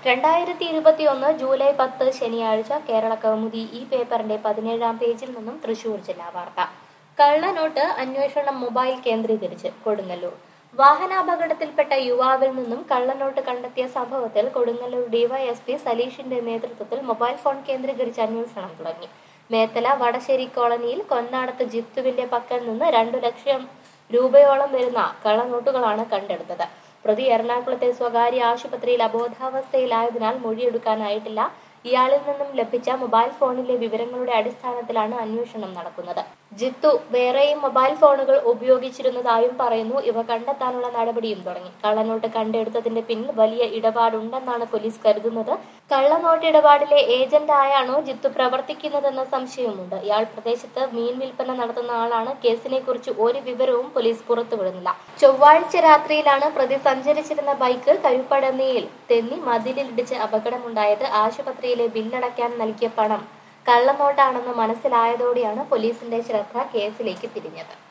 രണ്ടായിരത്തി ഇരുപത്തിയൊന്ന് ജൂലൈ പത്ത് ശനിയാഴ്ച കേരള കൗമുദി ഈ പേപ്പറിന്റെ പതിനേഴാം പേജിൽ നിന്നും തൃശൂർ ജില്ലാ വാർത്ത കള്ളനോട്ട് അന്വേഷണം മൊബൈൽ കേന്ദ്രീകരിച്ച് കൊടുങ്ങല്ലൂർ വാഹനാപകടത്തിൽപ്പെട്ട യുവാവിൽ നിന്നും കള്ളനോട്ട് കണ്ടെത്തിയ സംഭവത്തിൽ കൊടുങ്ങല്ലൂർ ഡിവൈഎസ്പി സലീഷിന്റെ നേതൃത്വത്തിൽ മൊബൈൽ ഫോൺ കേന്ദ്രീകരിച്ച് അന്വേഷണം തുടങ്ങി മേത്തല വടശ്ശേരി കോളനിയിൽ കൊന്നാടത്ത് ജിത്തുവിന്റെ പക്കൽ നിന്ന് രണ്ടു ലക്ഷം രൂപയോളം വരുന്ന കള്ളനോട്ടുകളാണ് കണ്ടെടുത്തത് പ്രതി എറണാകുളത്തെ സ്വകാര്യ ആശുപത്രിയിൽ അബോധാവസ്ഥയിലായതിനാൽ മൊഴിയെടുക്കാനായിട്ടില്ല ഇയാളിൽ നിന്നും ലഭിച്ച മൊബൈൽ ഫോണിലെ വിവരങ്ങളുടെ അടിസ്ഥാനത്തിലാണ് അന്വേഷണം നടക്കുന്നത് ജിത്തു വേറെയും മൊബൈൽ ഫോണുകൾ ഉപയോഗിച്ചിരുന്നതായും പറയുന്നു ഇവ കണ്ടെത്താനുള്ള നടപടിയും തുടങ്ങി കള്ളനോട്ട് കണ്ടെടുത്തതിന്റെ പിന്നിൽ വലിയ ഇടപാടുണ്ടെന്നാണ് പോലീസ് കരുതുന്നത് കള്ളനോട്ട് ഇടപാടിലെ ഏജന്റായാണോ ജിത്തു പ്രവർത്തിക്കുന്നതെന്ന സംശയമുണ്ട് ഇയാൾ പ്രദേശത്ത് മീൻ വിൽപ്പന നടത്തുന്ന ആളാണ് കേസിനെ കുറിച്ച് ഒരു വിവരവും പോലീസ് പുറത്തുവിടുന്നില്ല ചൊവ്വാഴ്ച രാത്രിയിലാണ് പ്രതി സഞ്ചരിച്ചിരുന്ന ബൈക്ക് കരുപ്പടന്നയിൽ തെന്നി മതിലിലിടിച്ച് അപകടമുണ്ടായത് ആശുപത്രിയിലെ ബില്ലടയ്ക്കാൻ നൽകിയ പണം കള്ളനോട്ടാണെന്ന് മനസ്സിലായതോടെയാണ് പോലീസിന്റെ ശ്രദ്ധ കേസിലേക്ക് തിരിഞ്ഞത്